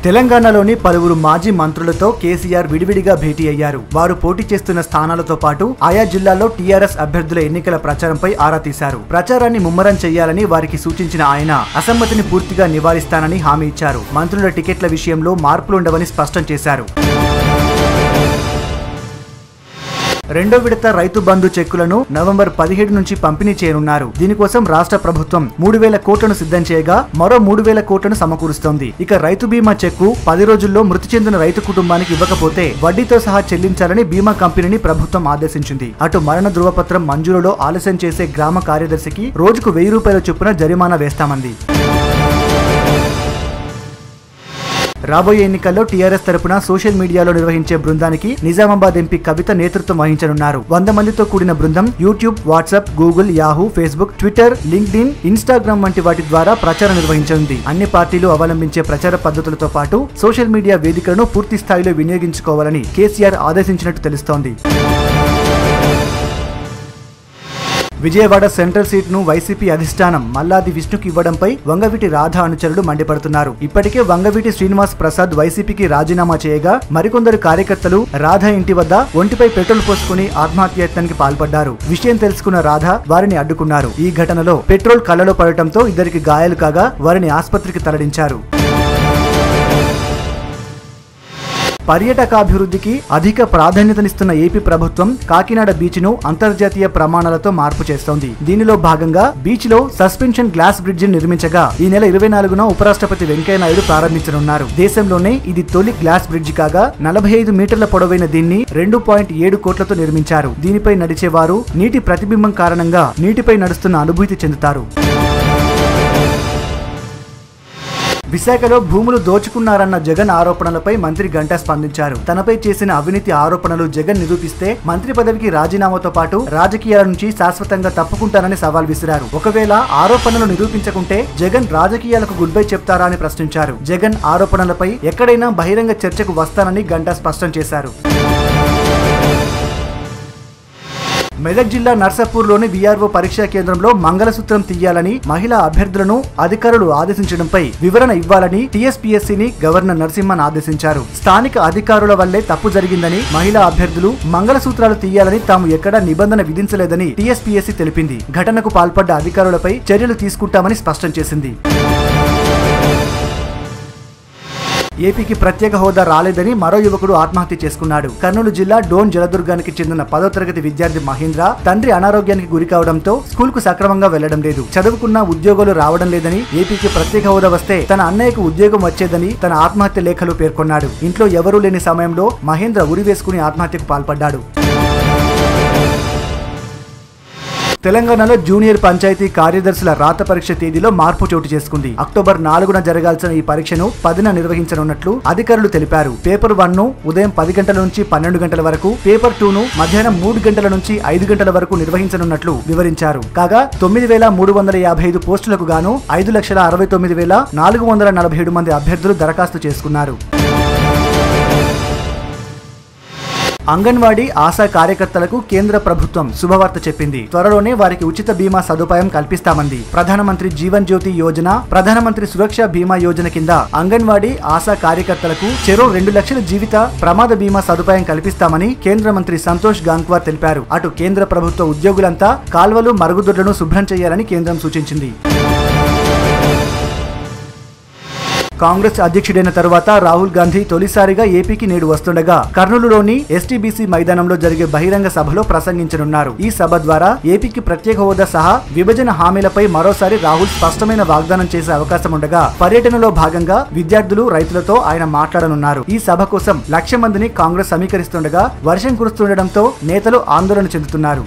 తెలంగాణలోని పలువురు మాజీ మంత్రులతో కేసీఆర్ విడివిడిగా భేటీ అయ్యారు వారు పోటీ చేస్తున్న స్థానాలతో పాటు ఆయా జిల్లాల్లో టీఆర్ఎస్ అభ్యర్థుల ఎన్నికల ప్రచారంపై ఆరా తీశారు ప్రచారాన్ని ముమ్మరం చేయాలని వారికి సూచించిన ఆయన అసమ్మతిని పూర్తిగా నివారిస్తానని హామీ ఇచ్చారు మంత్రుల టికెట్ల విషయంలో మార్పులుండవని స్పష్టం చేశారు రెండో విడత రైతు బంధు చెక్కులను నవంబర్ పదిహేడు నుంచి పంపిణీ చేయనున్నారు దీనికోసం రాష్ట్ర ప్రభుత్వం మూడు వేల కోట్లను సిద్ధం చేయగా మరో మూడు వేల కోట్లను సమకూరుస్తోంది ఇక రైతు బీమా చెక్కు పది రోజుల్లో మృతి చెందిన రైతు కుటుంబానికి ఇవ్వకపోతే వడ్డీతో సహా చెల్లించాలని బీమా కంపెనీని ప్రభుత్వం ఆదేశించింది అటు మరణ ధృవపత్రం మంజూరులో ఆలస్యం చేసే గ్రామ కార్యదర్శికి రోజుకు వెయ్యి రూపాయల చొప్పున జరిమానా వేస్తామంది రాబోయే ఎన్నికల్లో టీఆర్ఎస్ తరపున సోషల్ మీడియాలో నిర్వహించే బృందానికి నిజామాబాద్ ఎంపీ కవిత నేతృత్వం వహించనున్నారు వంద మందితో కూడిన బృందం YouTube WhatsApp Google Yahoo Facebook Twitter LinkedIn Instagram వంటి వాటి ద్వారా ప్రచారం నిర్వహించనుంది అన్ని పార్టీలు అవలంబించే ప్రచార పద్ధతులతో పాటు సోషల్ మీడియా వేదికలను పూర్తి స్థాయిలో వినియోగించుకోవాలని కేసీఆర్ ఆదేశించినట్టు తెలుస్తోంది విజయవాడ సెంట్రల్ సీట్ ను వైసీపీ అధిష్టానం మల్లాది విష్ణుకి ఇవ్వడంపై వంగవీటి రాధ అనుచరులు మండిపడుతున్నారు ఇప్పటికే వంగవీటి శ్రీనివాస్ ప్రసాద్ వైసీపీకి రాజీనామా చేయగా మరికొందరు కార్యకర్తలు రాధ ఇంటి వద్ద ఒంటిపై పెట్రోల్ పోసుకుని ఆత్మహత్యయత్నానికి పాల్పడ్డారు విషయం తెలుసుకున్న రాధ వారిని అడ్డుకున్నారు ఈ ఘటనలో పెట్రోల్ కళ్ళలో పడటంతో ఇద్దరికి గాయాలు కాగా వారిని ఆసుపత్రికి తరలించారు పర్యాటకాభివృద్ధికి అధిక ప్రాధాన్యతనిస్తున్న ఏపీ ప్రభుత్వం కాకినాడ బీచ్ ను అంతర్జాతీయ ప్రమాణాలతో మార్పు చేస్తోంది దీనిలో భాగంగా బీచ్ లో సస్పెన్షన్ గ్లాస్ బ్రిడ్జ్ నిర్మించగా ఈ నెల ఇరవై నాలుగున ఉపరాష్ట్రపతి వెంకయ్యనాయుడు ప్రారంభించనున్నారు దేశంలోనే ఇది తొలి గ్లాస్ బ్రిడ్జ్ కాగా నలభై ఐదు మీటర్ల పొడవైన దీన్ని రెండు పాయింట్ ఏడు కోట్లతో నిర్మించారు దీనిపై నడిచేవారు నీటి ప్రతిబింబం కారణంగా నీటిపై నడుస్తున్న అనుభూతి చెందుతారు విశాఖలో భూములు దోచుకున్నారన్న జగన్ ఆరోపణలపై మంత్రి గంటా స్పందించారు తనపై చేసిన అవినీతి ఆరోపణలు జగన్ నిరూపిస్తే మంత్రి పదవికి రాజీనామాతో పాటు రాజకీయాల నుంచి శాశ్వతంగా తప్పుకుంటానని సవాల్ విసిరారు ఒకవేళ ఆరోపణలు నిరూపించకుంటే జగన్ రాజకీయాలకు గుడ్ బై చెప్తారా అని ప్రశ్నించారు జగన్ ఆరోపణలపై ఎక్కడైనా బహిరంగ చర్చకు వస్తానని గంటా స్పష్టం చేశారు మెదక్ జిల్లా నర్సాపూర్లోని విఆర్ఓ పరీక్షా కేంద్రంలో మంగళసూత్రం తీయాలని మహిళా అభ్యర్థులను అధికారులు ఆదేశించడంపై వివరణ ఇవ్వాలని టీఎస్పీఎస్సీని గవర్నర్ నరసింహన్ ఆదేశించారు స్థానిక అధికారుల వల్లే తప్పు జరిగిందని మహిళా అభ్యర్థులు మంగళసూత్రాలు తీయాలని తాము ఎక్కడా నిబంధన విధించలేదని టీఎస్పీఎస్సీ తెలిపింది ఘటనకు పాల్పడ్డ అధికారులపై చర్యలు తీసుకుంటామని స్పష్టం చేసింది ఏపీకి ప్రత్యేక హోదా రాలేదని మరో యువకుడు ఆత్మహత్య చేసుకున్నాడు కర్నూలు జిల్లా డోన్ జలదుర్గానికి చెందిన పదో తరగతి విద్యార్థి మహేంద్ర తండ్రి అనారోగ్యానికి గురి కావడంతో స్కూల్ కు సక్రమంగా వెళ్లడం లేదు చదువుకున్న ఉద్యోగాలు రావడం లేదని ఏపీకి ప్రత్యేక హోదా వస్తే తన అన్నయ్యకు ఉద్యోగం వచ్చేదని తన ఆత్మహత్య లేఖలో పేర్కొన్నాడు ఇంట్లో ఎవరూ లేని సమయంలో మహేంద్ర ఉరి వేసుకుని ఆత్మహత్యకు పాల్పడ్డాడు తెలంగాణలో జూనియర్ పంచాయతీ కార్యదర్శుల రాత పరీక్ష తేదీలో మార్పు చోటు చేసుకుంది అక్టోబర్ నాలుగున జరగాల్సిన ఈ పరీక్షను పదిన నిర్వహించనున్నట్లు అధికారులు తెలిపారు పేపర్ వన్ ను ఉదయం పది గంటల నుంచి పన్నెండు గంటల వరకు పేపర్ టూ ను మధ్యాహ్నం మూడు గంటల నుంచి ఐదు గంటల వరకు నిర్వహించనున్నట్లు వివరించారు కాగా తొమ్మిది వేల మూడు వందల యాభై ఐదు పోస్టులకు గాను ఐదు లక్షల అరవై తొమ్మిది వేల నాలుగు వందల నలభై ఏడు మంది అభ్యర్థులు దరఖాస్తు చేసుకున్నారు అంగన్వాడీ ఆశా కార్యకర్తలకు కేంద్ర ప్రభుత్వం శుభవార్త చెప్పింది త్వరలోనే వారికి ఉచిత బీమా సదుపాయం కల్పిస్తామంది ప్రధానమంత్రి జీవన్ జ్యోతి యోజన ప్రధానమంత్రి సురక్ష బీమా యోజన కింద అంగన్వాడీ ఆశా కార్యకర్తలకు చెరో రెండు లక్షల జీవిత ప్రమాద బీమా సదుపాయం కల్పిస్తామని కేంద్ర మంత్రి సంతోష్ గాంగ్వార్ తెలిపారు అటు కేంద్ర ప్రభుత్వ ఉద్యోగులంతా కాల్వలు మరుగుదొడ్లను శుభ్రం చేయాలని కేంద్రం సూచించింది కాంగ్రెస్ అధ్యక్షుడైన తరువాత రాహుల్ గాంధీ తొలిసారిగా ఏపీకి నేడు వస్తుండగా కర్నూలులోని ఎస్టీబీసీ మైదానంలో జరిగే బహిరంగ సభలో ప్రసంగించనున్నారు ఈ సభ ద్వారా ఏపీకి ప్రత్యేక హోదా సహా విభజన హామీలపై మరోసారి రాహుల్ స్పష్టమైన వాగ్దానం చేసే అవకాశం ఉండగా పర్యటనలో భాగంగా విద్యార్థులు రైతులతో ఆయన మాట్లాడనున్నారు ఈ సభ కోసం లక్ష మందిని కాంగ్రెస్ సమీకరిస్తుండగా వర్షం కురుస్తుండటంతో నేతలు ఆందోళన చెందుతున్నారు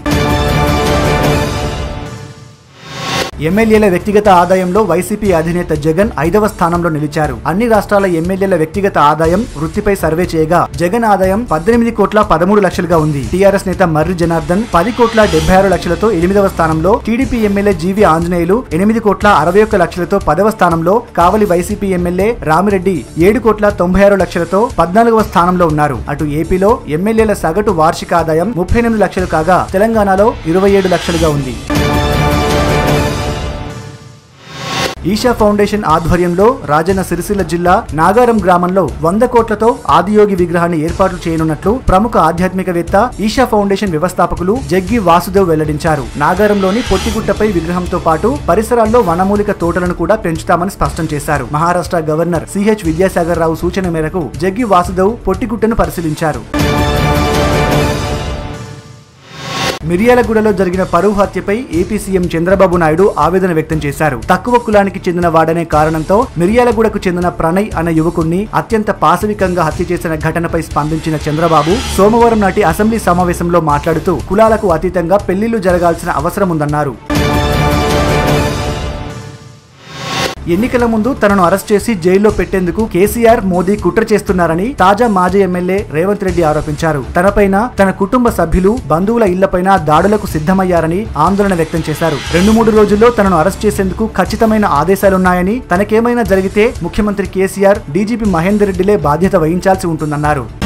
ఎమ్మెల్యేల వ్యక్తిగత ఆదాయంలో వైసీపీ అధినేత జగన్ ఐదవ స్థానంలో నిలిచారు అన్ని రాష్ట్రాల ఎమ్మెల్యేల వ్యక్తిగత ఆదాయం వృత్తిపై సర్వే చేయగా జగన్ ఆదాయం పద్దెనిమిది కోట్ల పదమూడు లక్షలుగా ఉంది టీఆర్ఎస్ నేత మర్రి జనార్దన్ పది కోట్ల డెబ్బై ఆరు లక్షలతో ఎనిమిదవ స్థానంలో టీడీపీ ఎమ్మెల్యే జీవి ఆంజనేయులు ఎనిమిది కోట్ల అరవై ఒక్క లక్షలతో పదవ స్థానంలో కావలి వైసీపీ ఎమ్మెల్యే రామిరెడ్డి ఏడు కోట్ల తొంభై ఆరు లక్షలతో పద్నాలుగవ స్థానంలో ఉన్నారు అటు ఏపీలో ఎమ్మెల్యేల సగటు వార్షిక ఆదాయం ముప్పై ఎనిమిది లక్షలు కాగా తెలంగాణలో ఇరవై ఏడు లక్షలుగా ఉంది ఈషా ఫౌండేషన్ ఆధ్వర్యంలో రాజన్న సిరిసిల్ల జిల్లా నాగారం గ్రామంలో వంద కోట్లతో ఆదియోగి విగ్రహాన్ని ఏర్పాటు చేయనున్నట్లు ప్రముఖ ఆధ్యాత్మికవేత్త ఈషా ఫౌండేషన్ వ్యవస్థాపకులు జగ్గి వాసుదేవ్ వెల్లడించారు నాగారంలోని పొట్టిగుట్టపై విగ్రహంతో పాటు పరిసరాల్లో వనమూలిక తోటలను కూడా పెంచుతామని స్పష్టం చేశారు మహారాష్ట్ర గవర్నర్ సిహెచ్ విద్యాసాగర్ రావు సూచన మేరకు జగ్గి వాసుదేవ్ పొట్టిగుట్టను పరిశీలించారు మిర్యాలగూడలో జరిగిన పరువు హత్యపై ఏపీ సీఎం చంద్రబాబు నాయుడు ఆవేదన వ్యక్తం చేశారు తక్కువ కులానికి చెందిన వాడనే కారణంతో మిర్యాలగూడకు చెందిన ప్రణయ్ అనే యువకుణ్ణి అత్యంత పాశవికంగా హత్య చేసిన ఘటనపై స్పందించిన చంద్రబాబు సోమవారం నాటి అసెంబ్లీ సమావేశంలో మాట్లాడుతూ కులాలకు అతీతంగా పెళ్లిళ్లు జరగాల్సిన అవసరం ఉందన్నారు ఎన్నికల ముందు తనను అరెస్ట్ చేసి జైల్లో పెట్టేందుకు కేసీఆర్ మోదీ కుట్ర చేస్తున్నారని తాజా మాజీ ఎమ్మెల్యే రేవంత్ రెడ్డి ఆరోపించారు తనపైన తన కుటుంబ సభ్యులు బంధువుల ఇళ్లపైన దాడులకు సిద్ధమయ్యారని ఆందోళన వ్యక్తం చేశారు రెండు మూడు రోజుల్లో తనను అరెస్ట్ చేసేందుకు ఖచ్చితమైన ఆదేశాలున్నాయని తనకేమైనా జరిగితే ముఖ్యమంత్రి కేసీఆర్ డీజీపీ మహేందర్ రెడ్డిలే బాధ్యత వహించాల్సి ఉంటుందన్నారు